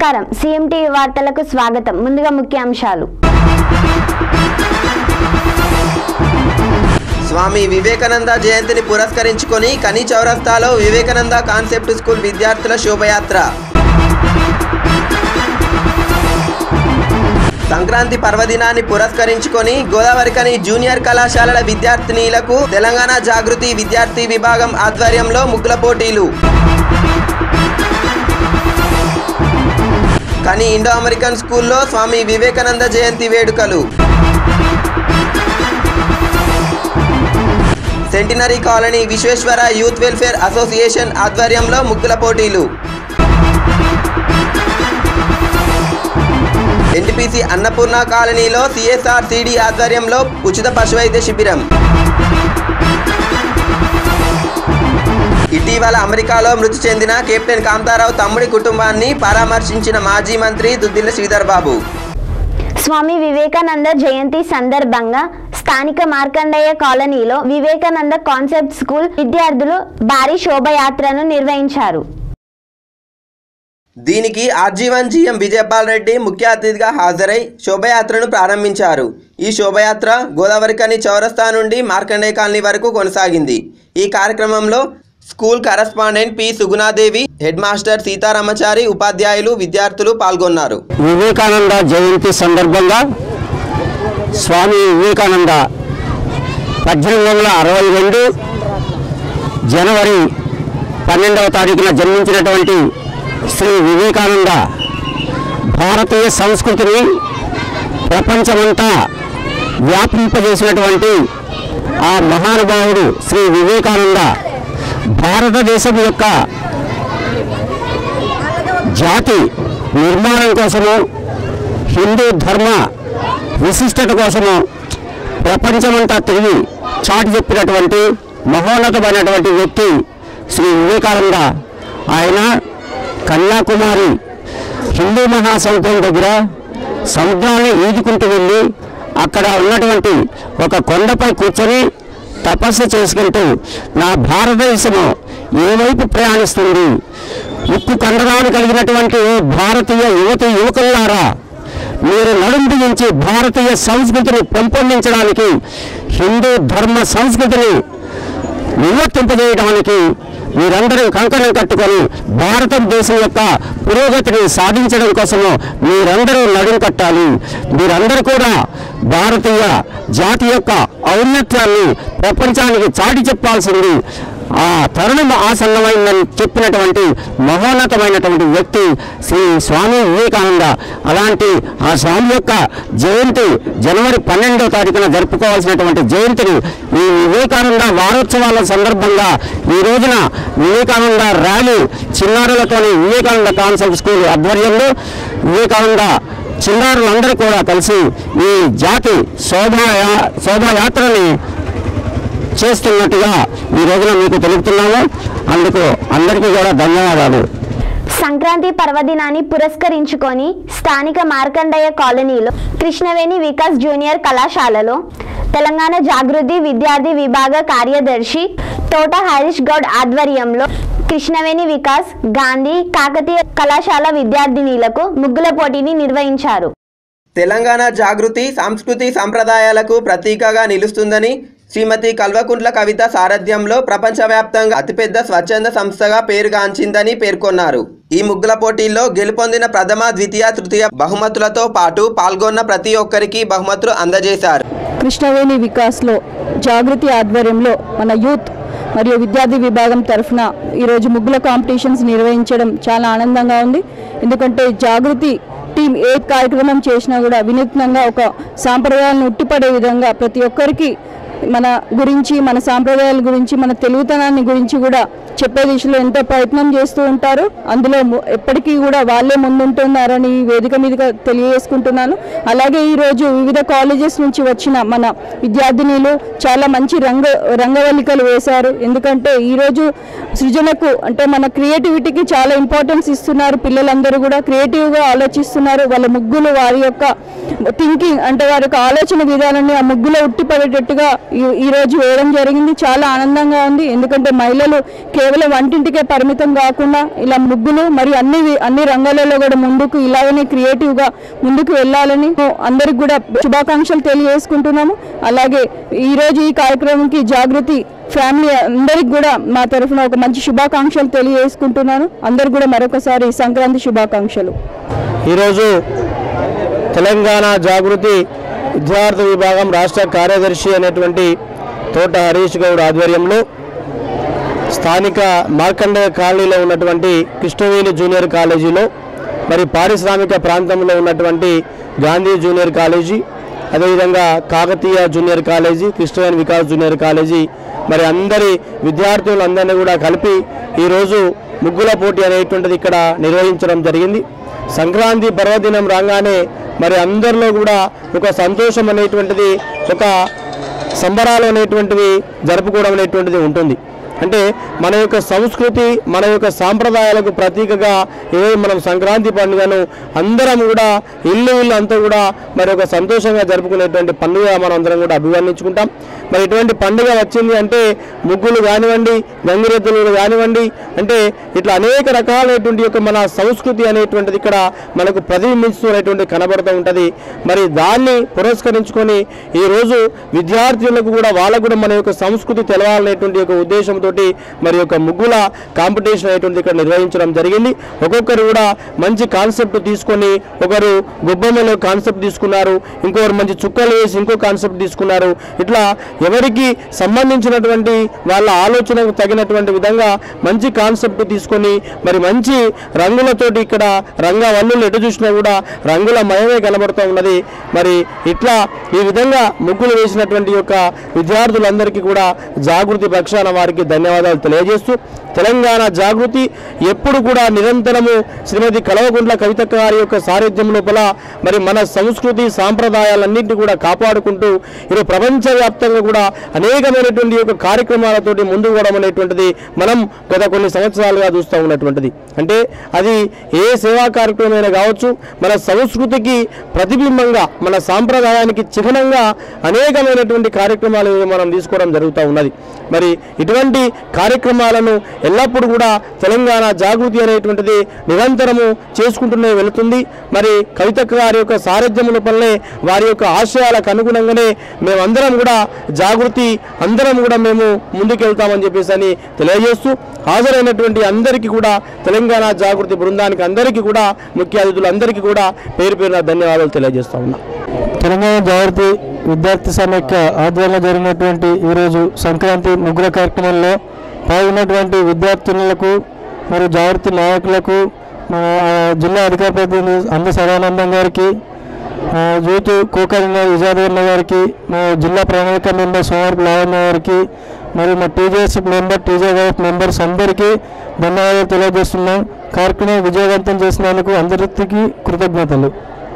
నమస్కారం సిఎంటీవీ వార్తలకు స్వాగతం ముందుగా ముఖ్యాంశాలు స్వామి వివేకానంద జయంతిని పురస్కరించుకొని కని చౌరస్తాలో వివేకానంద కాన్సెప్ట్ స్కూల్ విద్యార్థుల శోభయాత్ర సంక్రాంతి పర్వదినాన్ని పురస్కరించుకొని గోదావరికని జూనియర్ కళాశాలల విద్యార్థినీలకు తెలంగాణ జాగృతి విద్యార్థి విభాగం ఆధ్వర్యంలో ముగ్గుల పోటీలు కానీ ఇండో అమెరికన్ స్కూల్లో స్వామి వివేకానంద జయంతి వేడుకలు centenary colony Visweswara youth welfare association ఆధ్వర్యంలో ముగ్గుల పోటీలు ఎన్టీపీసీ అన్నపూర్ణ కాలనీలో సిఎస్ఆర్ సిడి ఆధ్వర్యంలో ఉచిత పశువైద్య శిబిరం ఇటీవల అమెరికాలో మృతి చెందిన కెప్టెన్ కాంతారావు తమ్ముడి కుటుంబాన్ని పరామర్శించిన మాజీ మంత్రి దుద్దిల్ల శ్రీధర్ బాబు స్వామి వివేకానంద జయంతి సందర్భంగా స్థానిక మార్కండేయ కాలనీలో వివేకానంద కాన్సెప్ట్ స్కూల్ విద్యార్థులు భారీ శోభయాత్రను నిర్వహించారు దీనికి ఆర్జీవన్ జీఎం విజయపాల్ రెడ్డి ముఖ్య అతిథిగా హాజరై శోభయాత్రను ప్రారంభించారు ఈ శోభయాత్ర గోదావరికని చౌరస్తా నుండి మార్కండేయ కాలనీ వరకు కొనసాగింది ఈ కార్యక్రమంలో school correspondent P Sugunadevi head master Seetharamachari ఉపాధ్యాయులు విద్యార్థులు పాల్గొన్నారు వివేకానంద జయంతి సందర్భంగా స్వామి వివేకానంద పద్దెనిమిది వందల అరవై రెండు జనవరి పన్నెండవ తారీఖున జన్మించినటువంటి శ్రీ వివేకానంద భారతీయ సంస్కృతిని ప్రపంచమంతా వ్యాపింపజేసినటువంటి ఆ మహానుభావుడు శ్రీ వివేకానంద భారతదేశం యొక్క జాతి నిర్మాణం కోసము హిందూ ధర్మ విశిష్టత కోసము ప్రపంచమంతా తిరిగి చాటి చెప్పినటువంటి మహోన్నతమైనటువంటి వ్యక్తి శ్రీ వివేకానంద ఆయన కన్యాకుమారి హిందూ మహాసముద్రం దగ్గర సముద్రాన్ని ఈదుకుంటూ వెళ్ళి అక్కడ ఉన్నటువంటి ఒక కొండపై కూర్చొని తపస్సు చేసుకుంటూ నా భారతదేశము ఏ వైపు ప్రయాణిస్తుంది ఉక్కు కండరాలు కలిగినటువంటి ఓ భారతీయ యువతి యువకులారా మీరు నడుం బిగించి భారతీయ సంస్కృతిని పెంపొందించడానికి హిందూ ధర్మ సంస్కృతిని నివర్తింపజేయడానికి మీరందరూ కంకణం కట్టుకొని భారతదేశం యొక్క పురోగతిని సాధించడం కోసము మీరందరూ నడుం కట్టాలి మీరందరూ కూడా భారతీయ జాతి యొక్క ఔన్నత్యాన్ని ప్రపంచానికి చాటి చెప్పాల్సింది ఆ తరుణం ఆసన్నమైందని చెప్పినటువంటి మహోన్నతమైనటువంటి వ్యక్తి శ్రీ స్వామి వివేకానంద అలాంటి ఆ స్వామి యొక్క జయంతి జనవరి పన్నెండవ తారీఖున జరుపుకోవాల్సినటువంటి జయంతిని ఈ వివేకానంద వారోత్సవాల సందర్భంగా ఈ రోజున వివేకానంద ర్యాలీ చిన్నారులతోని వివేకానంద కాన్సెప్ట్ స్కూల్ ఆధ్వర్యంలో వివేకానంద చిన్నారులందరూ కూడా కలిసి ఈ జాతి శోభా శోభాయాత్రని చేస్తున్నట్టుగా ఈ రోజున మీకు తెలుపుతున్నాము అందుకు అందరికీ కూడా ధన్యవాదాలు సంక్రాంతి పర్వదినాన్ని పురస్కరించుకొని స్థానిక మార్కండేయ కాలనీలో కృష్ణవేణి వికాస్ జూనియర్ కళాశాలలో తెలంగాణ జాగృతి విద్యార్థి విభాగ కార్యదర్శి తోట హరీష్ గౌడ్ ఆధ్వర్యంలో కృష్ణవేణి వికాస్ గాంధీ కాకతీయ కళాశాల విద్యార్థినీలకు ముగ్గుల పోటీని నిర్వహించారు తెలంగాణ జాగృతి సంస్కృతి సంప్రదాయాలకు ప్రతీకగా నిలుస్తుందని శ్రీమతి కల్వకుంట్ల కవిత సారథ్యంలో ప్రపంచవ్యాప్తంగా అతిపెద్ద స్వచ్ఛంద సంస్థగా పేరుగాంచిందని పేర్కొన్నారు ఈ ముగ్గుల పోటీల్లో గెలుపొందిన ప్రథమ ద్వితీయ తృతీయ బహుమతులతో పాటు పాల్గొన్న ప్రతి ఒక్కరికి బహుమతులు అందజేశారు కృష్ణవేణి వికాస్లో జాగృతి ఆధ్వర్యంలో మన యూత్ మరియు విద్యార్థి విభాగం తరఫున ఈరోజు ముగ్గుల కాంపిటీషన్స్ నిర్వహించడం చాలా ఆనందంగా ఉంది ఎందుకంటే జాగృతి టీం ఏ కార్యక్రమం చేసినా కూడా వినూత్నంగా ఒక సాంప్రదాయాలను ఉట్టిపడే విధంగా ప్రతి ఒక్కరికి మన గురించి మన సాంప్రదాయాల గురించి మన తెలుగుతనాన్ని గురించి కూడా చెప్పే దిశలో ఎంతో ప్రయత్నం చేస్తూ ఉంటారు అందులో ము- ఎప్పటికీ కూడా వాళ్ళే ముందుంటున్నారని ఈ వేదిక మీదుగా తెలియజేసుకుంటున్నాను అలాగే ఈరోజు వివిధ కాలేజెస్ నుంచి వచ్చిన మన విద్యార్థినీలు చాలా మంచి రంగ రంగవల్లికలు వేశారు ఎందుకంటే ఈరోజు సృజనకు అంటే మన క్రియేటివిటీకి చాలా ఇంపార్టెన్స్ ఇస్తున్నారు పిల్లలందరూ కూడా క్రియేటివ్గా ఆలోచిస్తున్నారు వాళ్ళ ముగ్గులు వారి యొక్క థింకింగ్ అంటే వారి యొక్క ఆలోచన విధానాన్ని ఆ ముగ్గులో ఉట్టిపడేటట్టుగా ఈ- ఈరోజు వేయడం జరిగింది చాలా ఆనందంగా ఉంది ఎందుకంటే మహిళలు కేవలం వంటింటికే పరిమితం కాకుండా ఇలా ముగ్గులు మరియు అన్ని వి- అన్ని రంగాలలో కూడా ముందుకు ఇలాగనే క్రియేటివ్గా ముందుకు వెళ్ళాలని అందరికి కూడా శుభాకాంక్షలు తెలియజేసుకుంటున్నాము అలాగే ఈరోజు ఈ కార్యక్రమంకి జాగృతి ఫ్యామిలీ అందరికి కూడా మా తరఫున ఒక మంచి శుభాకాంక్షలు తెలియజేసుకుంటున్నాను అందరికి కూడా మరొకసారి సంక్రాంతి శుభాకాంక్షలు ఈరోజు తెలంగాణ జాగృతి విద్యార్థి విభాగం రాష్ట్ర కార్యదర్శి అనేటువంటి తోట హరీష్ గౌడ్ ఆధ్వర్యంలో స్థానిక మార్కండేయ కాలనీలో ఉన్నటువంటి కృష్ణవేణి జూనియర్ కాలేజీలో మరి పారిశ్రామిక ప్రాంతంలో ఉన్నటువంటి గాంధీ జూనియర్ కాలేజీ అదేవిధంగా Kakatiya junior college Krishnaveni Vikas junior college మరి అందరి విద్యార్థులందరినీ కూడా కలిపి ఈరోజు ముగ్గుల పోటీ అనేటువంటిది ఇక్కడ నిర్వహించడం జరిగింది సంక్రాంతి పర్వదినం రాగానే మరి అందరిలో కూడా ఒక సంతోషం అనేటువంటిది ఒక సంబరాలు అనేటువంటివి జరుపుకోవడం అనేటువంటిది ఉంటుంది అంటే మన యొక్క సంస్కృతి మన యొక్క సాంప్రదాయాలకు ప్రతీకగా ఈరోజు మనం సంక్రాంతి పండుగను అందరం కూడా ఇల్లు ఇల్లు అంతా కూడా మరి ఒక సంతోషంగా జరుపుకునేటువంటి పండుగ మనం అందరం కూడా అభివర్ణించుకుంటాం మరి ఇటువంటి పండుగ వచ్చింది అంటే ముగ్గులు కానివ్వండి గంగిరెద్దులు కానివ్వండి అంటే ఇట్లా అనేక రకాలైనటువంటి యొక్క మన సంస్కృతి అనేటువంటిది ఇక్కడ మనకు ప్రతిబింబిస్తున్నటువంటి కనబడుతూ ఉంటుంది మరి దాన్ని పురస్కరించుకొని ఈరోజు విద్యార్థులకు కూడా వాళ్ళకు కూడా మన యొక్క సంస్కృతి తెలవాలనేటువంటి యొక్క ఉద్దేశంతో మరి యొక్క ముగ్గుల కాంపిటీషన్ అనేటువంటి ఇక్కడ నిర్వహించడం జరిగింది ఒక్కొక్కరు కూడా మంచి కాన్సెప్ట్ తీసుకొని ఒకరు గొబ్బెమ్మలో కాన్సెప్ట్ తీసుకున్నారు ఇంకొకరు మంచి చుక్కలు వేసి ఇంకో కాన్సెప్ట్ తీసుకున్నారు ఇట్లా ఎవరికి సంబంధించినటువంటి వాళ్ళ ఆలోచనకు తగినటువంటి విధంగా మంచి కాన్సెప్ట్ తీసుకొని మరి మంచి రంగులతోటి ఇక్కడ రంగ వల్లులు ఎటు చూసినా కూడా రంగుల మయమే కనబడుతూ ఉన్నది మరి ఇట్లా ఈ విధంగా ముగ్గులు వేసినటువంటి యొక్క విద్యార్థులందరికీ కూడా జాగృతి పక్షాన వారికి ధన్యవాదాలు తెలియజేస్తూ తెలంగాణ జాగృతి ఎప్పుడు కూడా నిరంతరము శ్రీమతి కలవకుంట్ల కవితక్క గారి యొక్క సారథ్యం లోపల మరి మన సంస్కృతి సాంప్రదాయాలన్నింటినీ కూడా కాపాడుకుంటూ ఈరోజు ప్రపంచవ్యాప్తంగా కూడా అనేకమైనటువంటి యొక్క కార్యక్రమాలతోటి ముందుకు పోవడం అనేటువంటిది మనం గత కొన్ని సంవత్సరాలుగా చూస్తూ ఉన్నటువంటిది అంటే అది ఏ సేవా కార్యక్రమమైనా కావచ్చు మన సంస్కృతికి ప్రతిబింబంగా మన సాంప్రదాయానికి చిహ్నంగా అనేకమైనటువంటి కార్యక్రమాలు మనం తీసుకోవడం జరుగుతూ ఉన్నది మరి ఇటువంటి కార్యక్రమాలను ఎల్లప్పుడూ కూడా తెలంగాణ జాగృతి అనేటువంటిది నిరంతరము చేసుకుంటూనే వెళుతుంది మరి కవితక్క గారి యొక్క సారథ్యం లోపలనే వారి యొక్క ఆశయాలకు అనుగుణంగానే మేమందరం కూడా జాగృతి అందరం కూడా మేము ముందుకెళ్తామని చెప్పేసి అని తెలియజేస్తూ హాజరైనటువంటి అందరికీ కూడా తెలంగాణ జాగృతి బృందానికి అందరికీ కూడా ముఖ్య అతిథులందరికీ కూడా పేరు పేరున ధన్యవాదాలు తెలియజేస్తా ఉన్నా తెలంగాణ జాగృతి విద్యార్థి సమైక్య ఆధ్వర్యంలో జరిగినటువంటి ఈరోజు సంక్రాంతి ముగ్గుల కార్యక్రమంలో పాల్గొన్నటువంటి విద్యార్థినులకు మరియు జాగృతి నాయకులకు మన ఆ, జిల్లా అధికార ప్రతినిధి అంద సదానందం గారికి ఆ, యూత్ కోకరిన విజయదన్న గారికి మా జిల్లా ప్రణాళిక మెంబర్ సోమవారపు లావణ్య గారికి మరియు మా TJS member TJ wife members అందరికీ ధన్యవాదాలు తెలియజేస్తున్నాం కార్యక్రమం విజయవంతం చేసినందుకు అందరికీ కృతజ్ఞతలు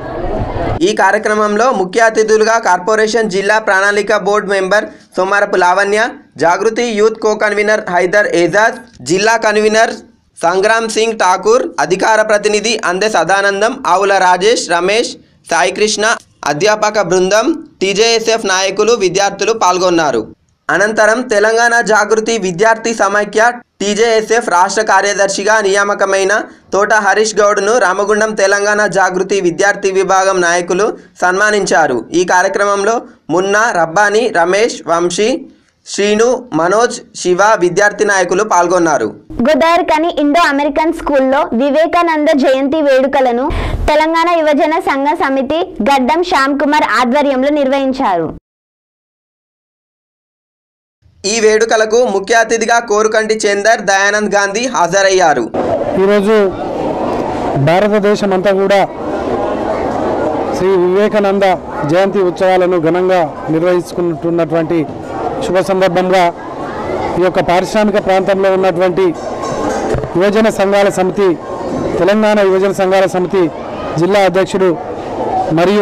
ఈ కార్యక్రమంలో ముఖ్య అతిథులుగా కార్పొరేషన్ జిల్లా ప్రణాళిక board member Somarapu Lavanya Jagruthi youth co convener Haider Ejaz జిల్లా కన్వీనర్ సంగ్రామ్ సింగ్ ఠాకూర్ అధికార ప్రతినిధి అందె సదానందం ఆవుల రాజేష్ రమేష్ సాయికృష్ణ అధ్యాపక బృందం టీజేఎస్ఎఫ్ నాయకులు విద్యార్థులు పాల్గొన్నారు అనంతరం తెలంగాణ జాగృతి విద్యార్థి సమైక్య టీజేఎస్ఎఫ్ రాష్ట్ర కార్యదర్శిగా నియామకమైన తోట హరీష్ గౌడ్ను రామగుండం తెలంగాణ జాగృతి విద్యార్థి విభాగం నాయకులు సన్మానించారు ఈ కార్యక్రమంలో మున్నా రబ్బానీ రమేష్ వంశీ శ్రీను మనోజ్ శివ విద్యార్థి నాయకులు పాల్గొన్నారు గోదావరికని ఇండో అమెరికన్ స్కూల్లో వివేకానంద జయంతి వేడుకలను తెలంగాణ యువజన సంఘ సమితి గడ్డం శ్యామ్ కుమార్ ఆధ్వర్యంలో నిర్వహించారు ఈ వేడుకలకు ముఖ్య అతిథిగా కోరుకంటి చందర్ దయానంద్ గాంధీ హాజరయ్యారు ఈరోజు భారతదేశం అంతా కూడా శ్రీ వివేకానంద జయంతి ఉత్సవాలను ఘనంగా నిర్వహించుకుంటున్నటువంటి శుభ సందర్భంగా ఈ యొక్క పారిశ్రామిక ప్రాంతంలో ఉన్నటువంటి యువజన సంఘాల సమితి తెలంగాణ యువజన సంఘాల సమితి జిల్లా అధ్యక్షుడు మరియు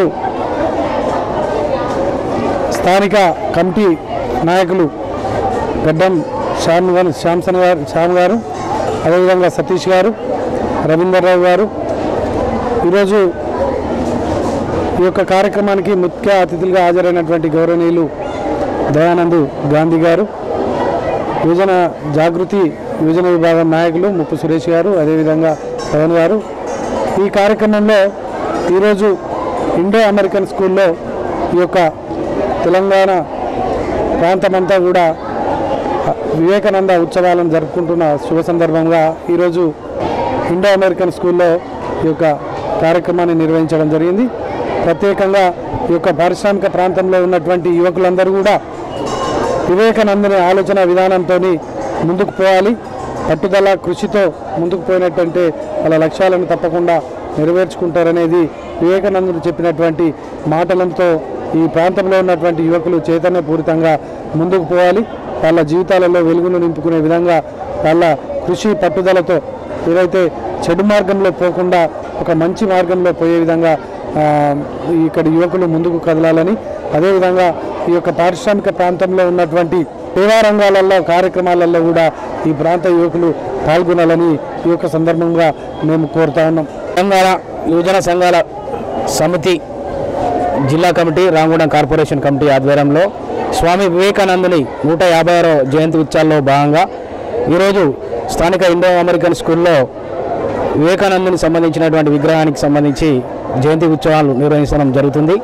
స్థానిక కమిటీ నాయకులు గడ్డం శ్యామ్ గారు శ్యామ్సన్ గారు శ్యామ్ గారు అదేవిధంగా సతీష్ గారు రవీందర్రావు గారు ఈరోజు ఈ యొక్క కార్యక్రమానికి ముఖ్య అతిథులుగా హాజరైనటువంటి గౌరవనీయులు దయానంద్ గాంధీ గారు యువజన జాగృతి యువజన విభాగం నాయకులు ముప్పు సురేష్ గారు అదేవిధంగా పవన్ గారు ఈ కార్యక్రమంలో ఈరోజు ఇండో అమెరికన్ స్కూల్లో ఈ యొక్క తెలంగాణ ప్రాంతమంతా కూడా వివేకానంద ఉత్సవాలను జరుపుకుంటున్న శుభ సందర్భంగా ఈరోజు ఇండో అమెరికన్ స్కూల్లో ఈ యొక్క కార్యక్రమాన్ని నిర్వహించడం జరిగింది ప్రత్యేకంగా ఈ యొక్క పారిశ్రామిక ప్రాంతంలో ఉన్నటువంటి యువకులందరూ కూడా వివేకానందని ఆలోచన విధానంతో ముందుకు పోవాలి పట్టుదల కృషితో ముందుకు పోయినట్టంటే వాళ్ళ లక్ష్యాలను తప్పకుండా నెరవేర్చుకుంటారనేది వివేకానందుడు చెప్పినటువంటి మాటలతో ఈ ప్రాంతంలో ఉన్నటువంటి యువకులు చైతన్యపూరితంగా ముందుకు పోవాలి వాళ్ళ జీవితాలలో వెలుగును నింపుకునే విధంగా వాళ్ళ కృషి పట్టుదలతో ఏదైతే చెడు మార్గంలో పోకుండా ఒక మంచి మార్గంలో పోయే విధంగా ఆ, ఇక్కడ యువకులు ముందుకు కదలాలని అదేవిధంగా ఈ యొక్క పారిశ్రామిక ప్రాంతంలో ఉన్నటువంటి సేవా రంగాలలో కార్యక్రమాలలో కూడా ఈ ప్రాంత యువకులు పాల్గొనాలని ఈ యొక్క సందర్భంగా మేము కోరుతా ఉన్నాం తెలంగాణ యువజన సంఘాల సమితి జిల్లా కమిటీ రామగుండం కార్పొరేషన్ కమిటీ ఆధ్వర్యంలో స్వామి వివేకానందుని నూట యాభై ఆరో జయంతి ఉత్సవాల్లో భాగంగా ఈరోజు స్థానిక ఇండో అమెరికన్ స్కూల్లో వివేకానందుని సంబంధించినటువంటి విగ్రహానికి సంబంధించి జయంతి ఉత్సవాలు నిర్వహించడం జరుగుతుంది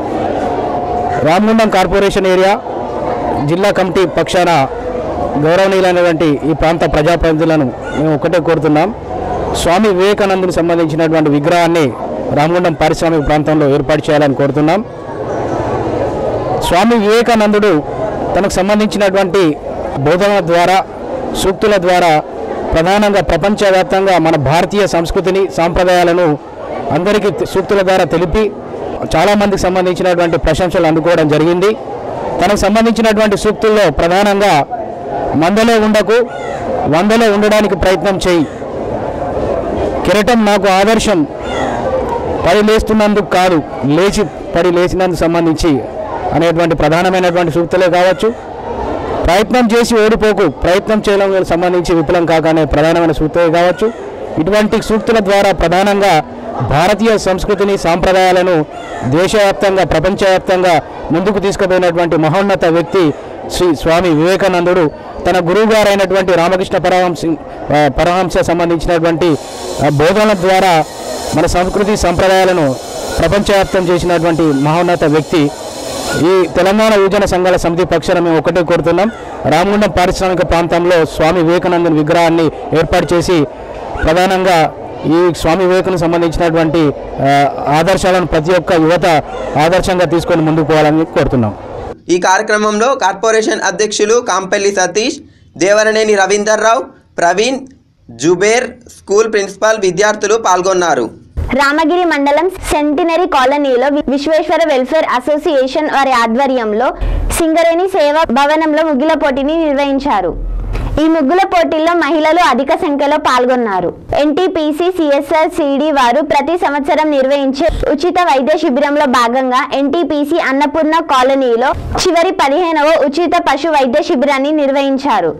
రామగుండం కార్పొరేషన్ ఏరియా జిల్లా కమిటీ పక్షాన గౌరవనీయులైనటువంటి ఈ ప్రాంత ప్రజాప్రతినిధులను మేము ఒకటే కోరుతున్నాం స్వామి వివేకానందుని సంబంధించినటువంటి విగ్రహాన్ని రామగుండం పారిశ్రామిక ప్రాంతంలో ఏర్పాటు చేయాలని కోరుతున్నాం స్వామి వివేకానందుడు తనకు సంబంధించినటువంటి బోధనల ద్వారా సూక్తుల ద్వారా ప్రధానంగా ప్రపంచవ్యాప్తంగా మన భారతీయ సంస్కృతిని సాంప్రదాయాలను అందరికీ తె- సూక్తుల ద్వారా తెలిపి చాలామందికి సంబంధించినటువంటి ప్రశంసలు అందుకోవడం జరిగింది తనకు సంబంధించినటువంటి సూక్తుల్లో ప్రధానంగా మందలో ఉండకు వందలో ఉండడానికి ప్రయత్నం చేయి కిరటం నాకు ఆదర్శం పడి లేస్తున్నందుకు కాదు లేచి పడి లేచినందుకు సంబంధించి అనేటువంటి ప్రధానమైనటువంటి సూక్తులే కావచ్చు ప్రయత్నం చేసి ఓడిపోకు ప్రయత్నం చేయడం సంబంధించి విఫలం కాక అనే ప్రధానమైన సూక్తులే కావచ్చు ఇటువంటి సూక్తుల ద్వారా ప్రధానంగా భారతీయ సంస్కృతిని సాంప్రదాయాలను దేశవ్యాప్తంగా ప్రపంచవ్యాప్తంగా ముందుకు తీసుకుపోయినటువంటి మహోన్నత వ్యక్తి శ్రీ స్వామి వివేకానందుడు తన గురువు గారైనటువంటి రామకృష్ణ పరమహంస ఆ, పరమహంస సంబంధించినటువంటి ఆ, బోధనల ద్వారా మన సంస్కృతి సంప్రదాయాలను ప్రపంచవ్యాప్తం చేసినటువంటి మహోన్నత వ్యక్తి ఈ తెలంగాణ యువజన సంఘాల సమితి పక్షాన మేము ఒకటే కోరుతున్నాం రామగుండం పారిశ్రామిక ప్రాంతంలో స్వామి వివేకానందుని విగ్రహాన్ని ఏర్పాటు చేసి ప్రధానంగా ఈ స్వామి వివేకానందకు సంబంధించినటువంటి ఆ, ఆదర్శాలను ప్రతి ఒక్క యువత ఆదర్శంగా తీసుకొని ముందుకు పోవాలని కోరుతున్నాం ఈ కార్యక్రమంలో కార్పొరేషన్ అధ్యక్షులు కాంపల్లి సతీష్ దేవరనేని రవీందర్ రావు ప్రవీణ్ జుబేర్ స్కూల్ ప్రిన్సిపాల్ విద్యార్థులు పాల్గొన్నారు రామగిరి మండలం సెంటినరీ కాలనీలో వి- విశ్వేశ్వర వెల్ఫేర్ అసోసియేషన్ వారి ఆధ్వర్యంలో సింగరేణి సేవా భవనంలో ముగ్గుల పోటీని నిర్వహించారు ఈ ముగ్గుల పోటీల్లో మహిళలు అధిక సంఖ్యలో పాల్గొన్నారు ఎన్టీపీసీ సిఎస్ఆర్ సిడి వారు ప్రతి సంవత్సరం నిర్వహించే ఉచిత వైద్య శిబిరంలో భాగంగా ఎన్టీపీసీ అన్నపూర్ణ కాలనీలో చివరి పదిహేనవ ఉచిత పశు వైద్య శిబిరాన్ని నిర్వహించారు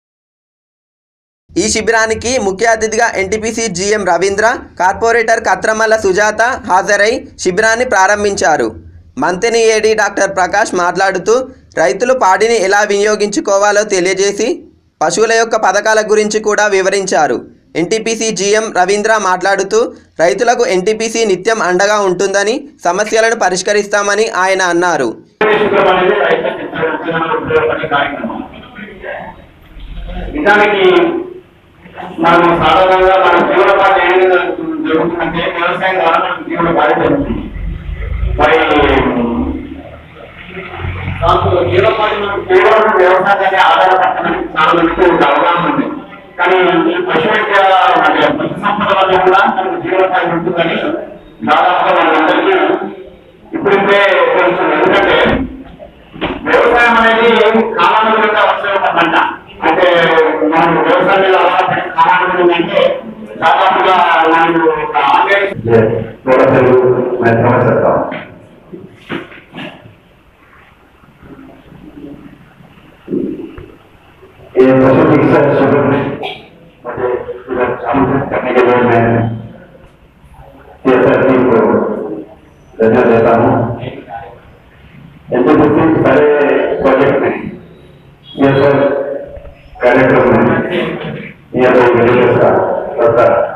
ఈ శిబిరానికి ముఖ్య అతిథిగా NTPC GM Ravindra corporator Katramalla Sujatha హాజరై శిబిరాన్ని ప్రారంభించారు మంతెని ఏడి డాక్టర్ ప్రకాష్ మాట్లాడుతూ రైతులు పాడిని ఎలా వినియోగించుకోవాలో తెలియజేసి పశువుల యొక్క పథకాల గురించి కూడా వివరించారు ఎన్టీపీసీ జీఎం రవీంద్ర మాట్లాడుతూ రైతులకు ఎన్టీపీసీ నిత్యం అండగా ఉంటుందని సమస్యలను పరిష్కరిస్తామని ఆయన అన్నారు శుభ్రం అనేది రైతులకు ఇచ్చినటువంటి ఉపయోగపడే కార్యక్రమం నిజానికి మనం సాధారణంగా మన జీవనోపాధి ఏ విధంగా జరుగుతుందంటే వ్యవసాయం ద్వారా మనకు జీవనోపాధి జరుగుతుంది మరి దాంతో జీవనోపాధి మనం కేవలం వ్యవసాయాన్ని ఆధారపడతామని చాలా మందికి ఒక అవగాహన ఉంది కానీ ఈ పశు వైద్య అంటే పశు సంపద వల్ల కూడా మనకు జీవనోపాధి ఉంటుందని దాదాపుగా మనందరికీ ఇప్పుడిప్పుడే తెలుస్తుంది ఎందుకంటే వ్యవసాయం అనేది కాలానుగుణంగా వచ్చే ఒక పంట అంటే మనం వ్యవసాయం మీద ఆధారపడి కాలానుగుణంగా అంటే దాదాపుగా మనం ఒక ఆన్లైన్ थोड़ा सा मैं समझ सकता हूँ ये पशु चिकित्सा शिविर में मुझे इधर आमंत्रित करने के लिए मैं सीएसआर टीम को धन्यवाद देता हूँ एनटीपीसी सारे प्रोजेक्ट में सीएसआर कार्यक्रम में నియర్ విలేజెస్ కొత్త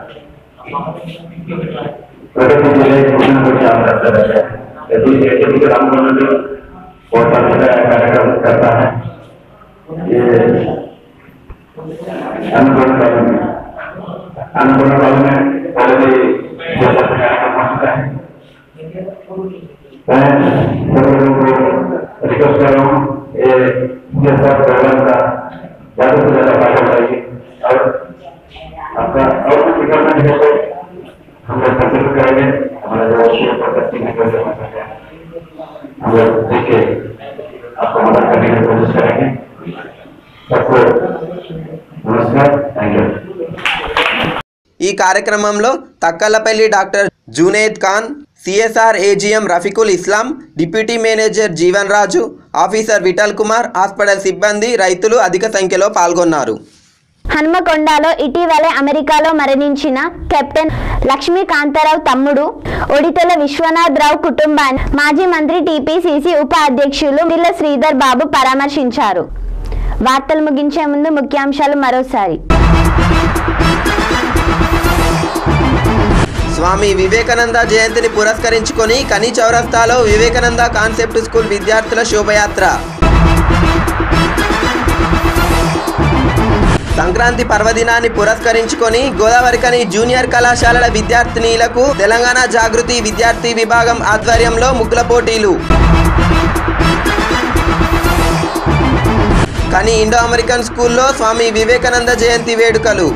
प्रगति जिले कुछ न कुछ काम करता रहता है यदि यदि राम मनोज बहुत अच्छा कार्यक्रम करता है ये अन्नपूर्ण काल में अन्नपूर्ण काल में पहले बहुत अच्छा कार्यक्रम होता है मैं सब लोगों को रिक्वेस्ट कर रहा हूँ ये ये सब प्रोग्राम का ज्यादा से ज्यादा फायदा उठाइए और आपका और कुछ करना है तो हम लोग कंसिडर करेंगे हमारा जो शेयर पर करती है कोई समस्या है हम लोग देखिए आपको मदद करने की कोशिश करेंगे सबको नमस्कार थैंक यू ఈ కార్యక్రమంలో Takkalapalli doctor Juned Khan CSR AGM Rafiqul Islam deputy manager Jeevan Raju officer Vittal Kumar hospital సిబ్బంది రైతులు అధిక సంఖ్యలో పాల్గొన్నారు హన్మకొండలో ఇటీవలే అమెరికాలో మరణించిన కెప్టెన్ లక్ష్మీకాంతారావు తమ్ముడు ఒడితెల విశ్వనాథ్ రావు కుటుంబాన్ని మాజీ మంత్రి టీపీసీసీ ఉప అధ్యక్షులు మిల్ల శ్రీధర్ బాబు పరామర్శించారు వార్తలు ముగించే ముందు ముఖ్యాంశాలు మరోసారి స్వామి వివేకానంద జయంతిని పురస్కరించుకొని కని చౌరస్తాలో వివేకానంద కాన్సెప్ట్ స్కూల్ విద్యార్థుల శోభయాత్ర సంక్రాంతి పర్వదినాన్ని పురస్కరించుకొని గోదావరికని జూనియర్ కళాశాలల విద్యార్థినీలకు తెలంగాణ జాగృతి విద్యార్థి విభాగం ఆధ్వర్యంలో ముగ్గుల పోటీలు కని ఇండో అమెరికన్ స్కూల్లో స్వామి వివేకానంద జయంతి వేడుకలు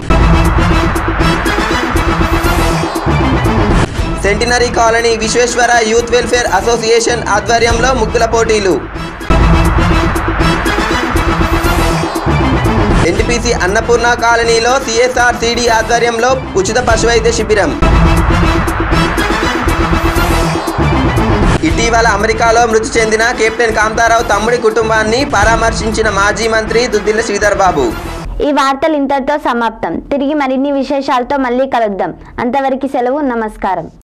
centenary colony Visweswara youth welfare association ఆధ్వర్యంలో ముగ్గుల పోటీలు ఎన్టీపీసీ అన్నపూర్ణ కాలనీలో సిఎస్ఆర్ సిడి ఆధ్వర్యంలో ఉచిత పశువైద్య శిబిరం ఇటీవల అమెరికాలో మృతి చెందిన కెప్టెన్ కాంతారావు తమ్ముడి కుటుంబాన్ని పరామర్శించిన మాజీ మంత్రి దుద్దిల్ల శ్రీధర్ బాబు ఈ వార్తలు ఇంతటితో సమాప్తం తిరిగి మరిన్ని విశేషాలతో మళ్ళీ కలుద్దాం అంతవరకు సెలవు నమస్కారం